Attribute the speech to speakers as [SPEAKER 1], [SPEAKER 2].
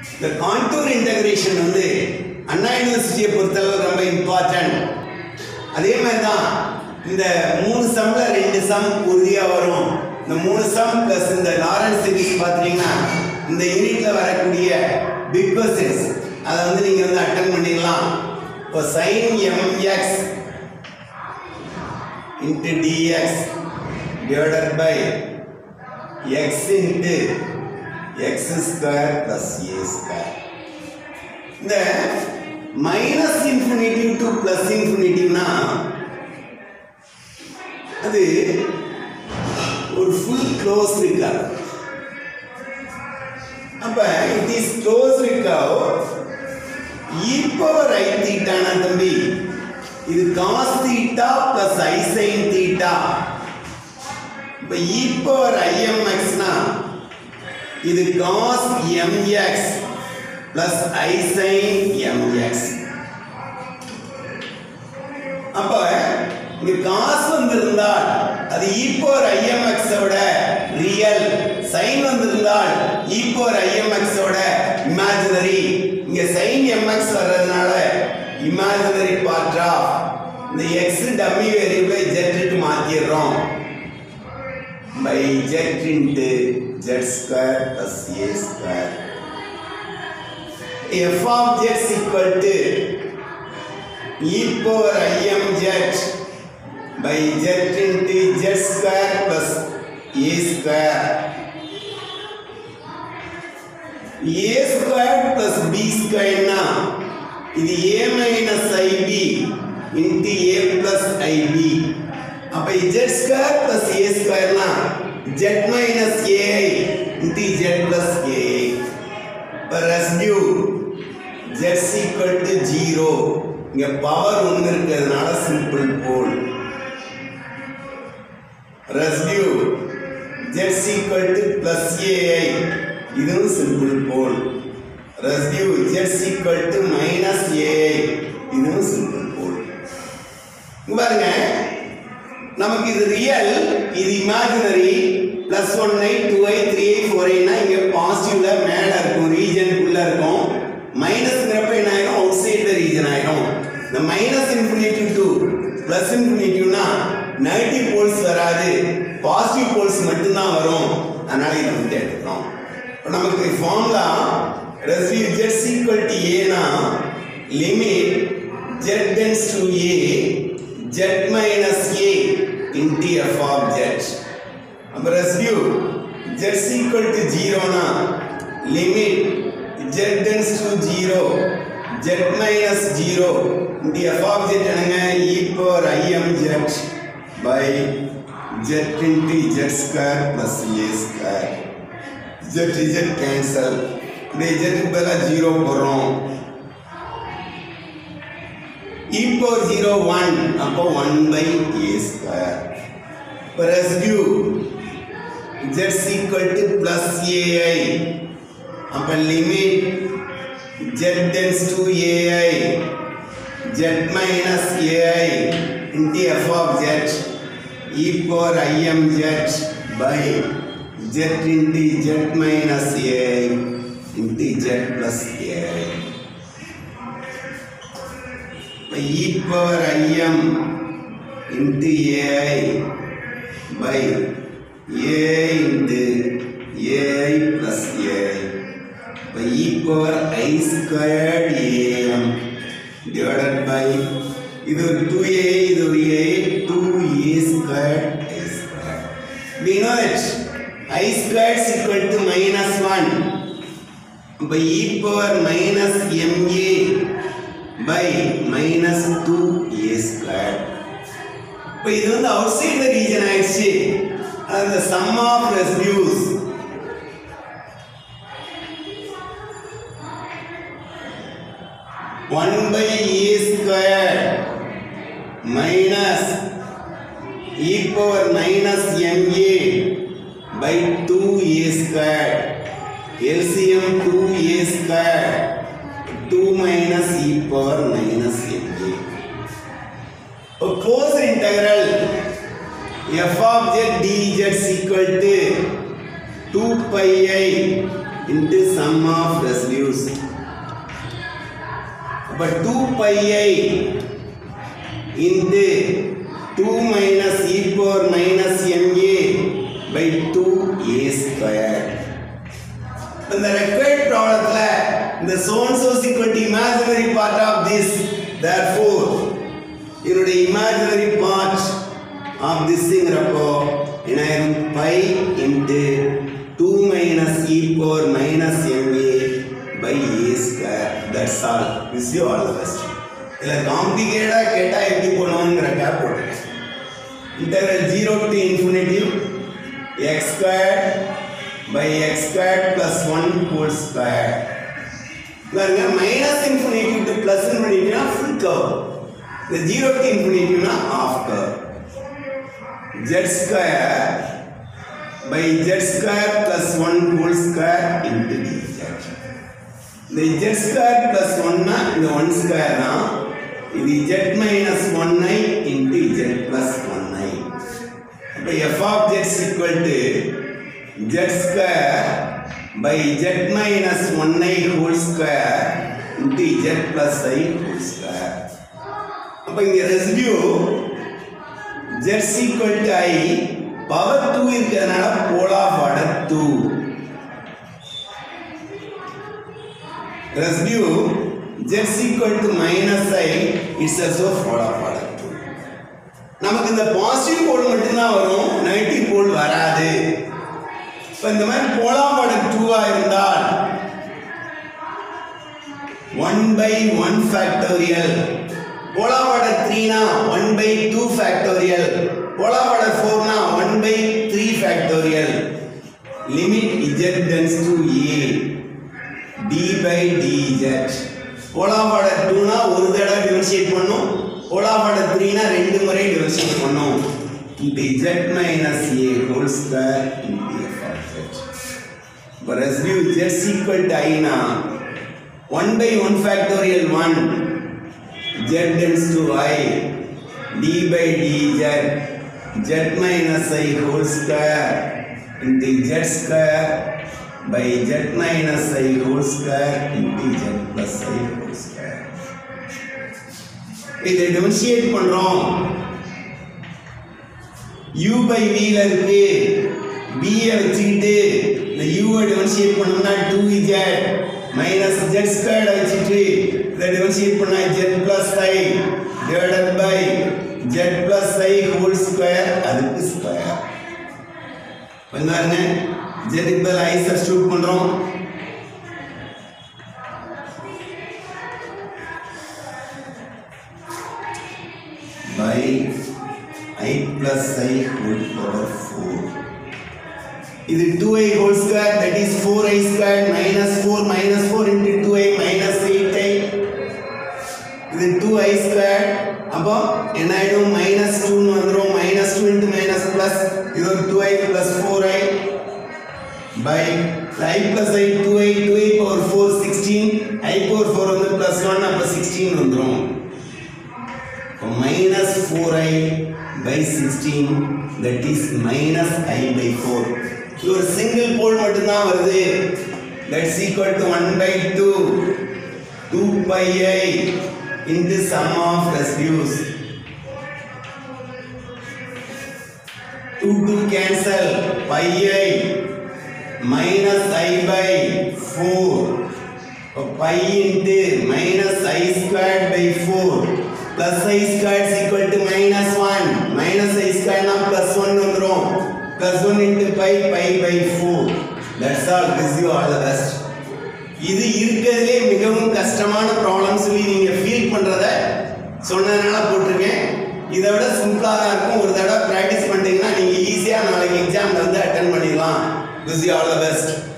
[SPEAKER 1] இந்த contour integration வந்து அண்ணா யூனிவர்சிட்டியை பொறுத்தளவு ரொம்ப இம்பார்ட்டன்ட் அதே மாதிரி தான் இந்த மூணு சம்ல ரெண்டு சம் உறுதியாக வரும் இந்த மூணு சம் ப்ளஸ் இந்த லாரன்ஸ் சீரிஸ் பார்த்தீங்கன்னா இந்த யூனிட்ல வரக்கூடிய பிக் கொஸ்டின்ஸ் அதை வந்து நீங்கள் வந்து அட்டன் பண்ணிடலாம் இப்போ sine m x into dx divided by x into x square plus a square இந்த மைனஸ் இன்ஃபினிட்டிவ் டு பிளஸ் இன்ஃபினிட்டிவ்னா அது ஒரு ஃபுல் க்ளோஸ் இருக்காது அப்ப இட் இஸ் க்ளோஸ் இருக்காவோ இ பவர் ஐ தீட்டானா தம்பி இது cos theta plus i sine theta இப்ப இ பவர் ஐஎம்எக்ஸ்னா இது cos m x plus i sine m x அப்ப இங்க காஸ் வந்திருந்தால் அது இ பவர் ஐஎம்எக்ஸ் ஓட ரியல் சைன் வந்திருந்தால் இ பவர் ஐஎம்எக்ஸ் ஓட இமேஜினரி இங்க சைன் எம்எக்ஸ் வர்றதுனால இமேஜினரி பார்ட் ஆஃப் இந்த எக்ஸ் டம்மி வேரியபிளை ஜெட்டுக்கு மாத்திடுறோம் by z into z square plus a square f of z equal to e power im jet by jet into jet square plus a square a square plus b square னா இது a minus ib into a plus ib அப்ப z square plus a square னா z minus ai into z plus ai இப்ப residue z equal to 0 இங்க power ஒன்று இருக்கிறதுனால simple pole residue z equal to plus a i இதுவும் simple pole residue z equal to minus a i இதுவும் simple pole இங்க பாருங்க நமக்கு இது ரியல் இது imaginary plus one i two i three i four ஐனா இங்க பாசிட்டிவ்ல மேல இருக்கும் ரீஜனுக்குள்ள இருக்கும் மைனஸ்ங்கிறப்ப என்ன ஆயிடும் அவுட் சைட் த ரீஜன் ஆயிடும் இந்த மைனஸ் இன்ஃபினிட்டிவ் டு பிளஸ் இன்ஃபினிட்டிவ்னா நெகட்டிவ் போல்ஸ் வராது பாசிட்டிவ் போல்ஸ் மட்டும்தான் வரும் அதனால இதை வந்து எடுக்கிறோம் இப்போ நமக்கு formula residue z equal to ஏனா limit z tends to a z minus a into f of z அப்போ ரெசிடியூ ஜெட் ஈக்குவல் டு ஜீரோனா limit z tends to 0 z minus 0 இந்த f of z என்னங்க e power im z by z into z square plus a square z z cancel இந்த z க்கு பதிலா 0 போடுறோம் e power 0 1 அப்போ 1 by a square இப்போ residue z equal to plus ai அப்ப limit z tends to ai z minus ai into f of z e power im z by z into z minus ai into z plus ai இப்ப e power im into ai by ai into ai plus ai by e power i squared am divided by இது ஒரு 2a இது ஒரு a 2a squared i squared we know that i squared is equal to minus 1 by e power minus ma by minus 2a squared இப்போ இது வந்து out side the region ஆயிடுச்சு அந்த sum of residues one by a square minus e power minus m a by two a square LCM two a square two minus e power minus m a closed integral f of z dz is equal to 2 pi i into sum of residues அப்ப 2 pi i into 2 minus e power minus ma by 2 a square இந்த required ப்ராப்ளத்துல இந்த so and so is equal to imaginary part of this therefore இதனுடைய imaginary part of this ங்கிறப்போ என்ன ஆயிரும் pi into 2 minus e power minus ma by a square that's all wish you all the best இதுல காம்ப்ளிகேட்டடா கேட்டா எப்படி போடணுங்கிற gap போட்டுருக்கேன் interval zero to infinitive x square by x square plus one whole square பாருங்க minus infinitive to plus இன்ஃபினிட்டிவ்னா full curve இந்த zero to இன்ஃபினிட்டிவ்னா half curve z square by z square plus 1 whole square into dz இந்த z square plus 1 னா இந்த 1 square தான் இது z minus 1i into z plus 1i அப்ப f of z is equal to z square by z minus 1i whole square into z plus i whole square அப்ப இங்க ரெசிடியூ z is equal to i power 2 இருக்கிறதுனால pole of order 2 residue z is equal to minus i it's also pole of order 2 நமக்கு இந்த positive போல் மட்டும்தான் வரும் negative போல் வராது இப்போ இந்த மாதிரி போல் ஆஃப் ஆர்டர் 2 இருந்தால் 1 by 1 factorial pole of order 3 னா 1 by 2 factorial pole of order 4 னா 1 by 3 factorial limit z tends to a d by dz pole of order 2 னா ஒரு தடவை டிஃபரன்ஷியேட் பண்ணும் போல் ஆஃப் ஆர்டர் 3 னா ரெண்டு முறை டிஃபரன்ஷியேட் பண்ணும் into z minus a whole square into f of z இப்போ residue z is equal to i னா 1 by 1 factorial 1 z tends to i d by dz z minus i whole square into z square by z minus i whole square into z plus i whole square இதை differentiate பண்றோம் u by v ல இருக்கு b ய வச்சுக்கிட்டு இந்த u வை differentiate பண்ணோம்னா 2z minus z squared வச்சுட்டு இதை டிஃபரன்ஷியேட் பண்ணா z plus i divided by z plus i whole square அதுக்கு ஸ்கொயர் பாருங்க z க்கு பதில் i சப்ஸ்டிட்யூட் பண்றோம் by i plus i whole power 4 இது 2i whole square that is 4i squared minus 4 minus 4 into 2i minus 8i இது 2i squared அப்போ என்ன ஆயிடும் minus 2 னு வந்துரும் minus 2 into minus plus இது ஒரு 2i plus 4i by i plus i 2i 2i power 4 16 i power 4 வந்து plus 1 அப்போ 16 வந்துரும் minus 4i by 16 that is minus i by 4 இது ஒரு சிங்கிள் போல் மட்டும்தான் வருது that's equal to 1 by 2 2 pi i into sum of residues 2 to cancel pi i minus i by 4 So pi into minus i squared by 4 plus i squared is equal to minus 1 minus i squared na plus 1 வந்துரும் plus 1 into pi pi by 4 that's all wish you all the best இது இருக்கிறதுலே மிகவும் கஷ்டமான problem சொல்லி நீங்க feel பண்றத சொன்னதுனால போட்டிருக்கேன் இதை விட சிம்பிளா தான் இருக்கும் ஒரு தடவை ப்ராக்டிஸ் பண்ணிட்டீங்கன்னா நீங்க ஈஸியா நாளைக்கு எக்ஸாம்ல வந்து அட்டன் பண்ணிடலாம் wish you all the best